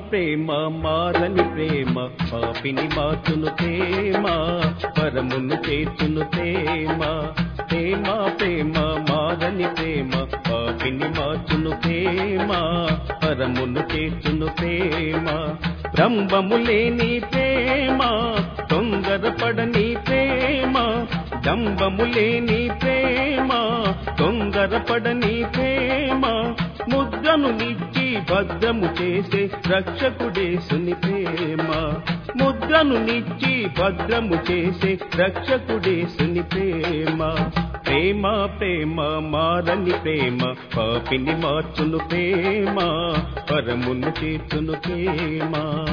ప్రేమ మారని ప్రేమ పాపిని మార్చును ప్రేమ పరమును చేర్చును ప్రేమ ప్రేమ ప్రేమ మారని ప్రేమ పాపిని మార్చును ప్రేమ పరమును చేర్చును ప్రేమ రంభము లేని ప్రేమ తొందరపడని ప్రేమ డంబము లేని ప్రేమ తొందరపడని ప్రేమ ముద్రను నిచ్చి భద్రము చేసే రక్షకుడేసుని ప్రేమ ముద్రను నిచ్చి భద్రము చేసే రక్షకుడేసుని ప్రేమ ప్రేమ ప్రేమ మారని ప్రేమ పాపిని మార్చును ప్రేమ పరమును చేర్చును ప్రేమ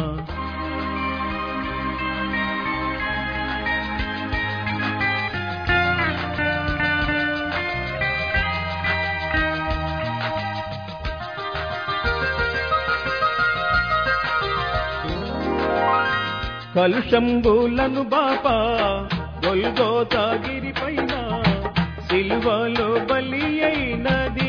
కలుషంబులను బాపా గొల్గోతాగిరి పైన సిలువలో బలి అయినది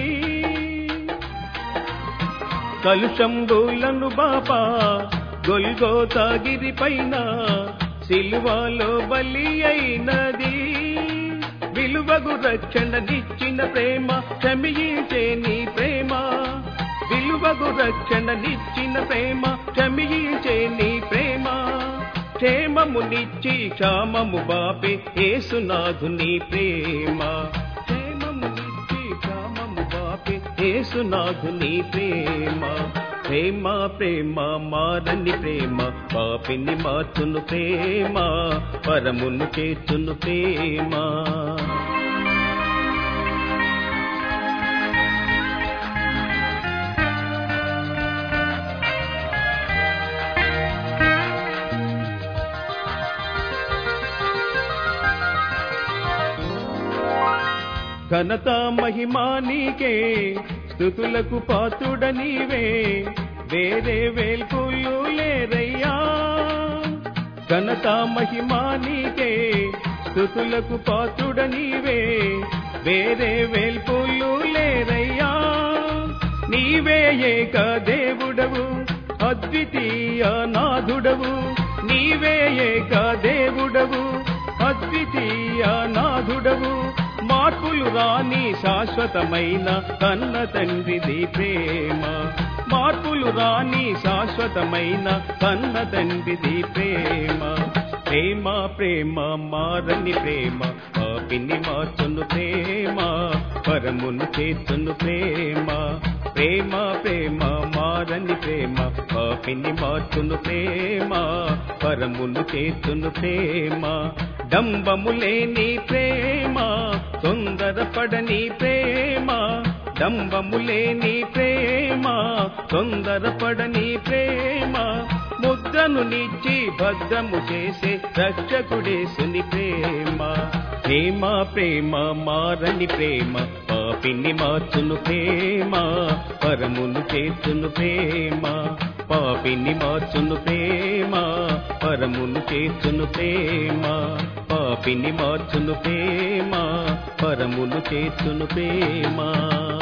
కలుషంబులను బాపా గొల్గోతాగిరి పైన సిలువలో బలి అయినది విలువగు రక్షణ నిచ్చిన ప్రేమ క్షమించే నీ ప్రేమ విలువగు రక్షణ నిచ్చిన ప్రేమ క్షమించే నీ ప్రేమ క్షేమమునిచ్చి క్షామము బాపే ఏసునాథుని ప్రేమ క్షేమమునిచ్చి క్షామము బాపే ఏసునాథుని ప్రేమ ప్రేమ ప్రేమ మారని ప్రేమ పాపిని మార్చును ప్రేమ పరమును చేర్చును ప్రేమ ఘనత మహిమా నీకే స్థుతులకు పాతుడ నీవే వేరే వేల్పులు లేరయ్యా ఘనత మహిమా నీకే స్థుతులకు పాతుడ నీవే వేరే వేల్పులు లేరయ్యా నీవే ఏక దేవుడవు అద్వితీయ నాథుడవు నీవే ఏక దేవుడవు అద్వితీయ నాథుడవు మార్పులు రాని శాశ్వతమైన కన్న తండ్రిది ప్రేమ మార్పులు రాని శాశ్వతమైన కన్న తండ్రిది ప్రేమ ప్రేమ ప్రేమ మారని ప్రేమ పాపిని మార్చును ప్రేమ పరమును చేర్చును ప్రేమ ప్రేమ ప్రేమ మారని ప్రేమ పాపిని మార్చును ప్రేమ పరమును చేర్చును ప్రేమ డంబము లేని ప్రేమ తొందరపడని ప్రేమ డంబము లేని ప్రేమ తొందరపడని ప్రేమ ముద్రను నిచ్చి భద్రము చేసే రక్షకుడేసుని ప్రేమ ప్రేమ ప్రేమ మారని ప్రేమ పాపిని మార్చును ప్రేమ పరమును చేర్చును ప్రేమ పాపిని మార్చును ప్రేమ పరమును చేర్చును ప్రేమ పాపిని మార్చును ప్రేమ పరమును చేర్చును ప్రేమ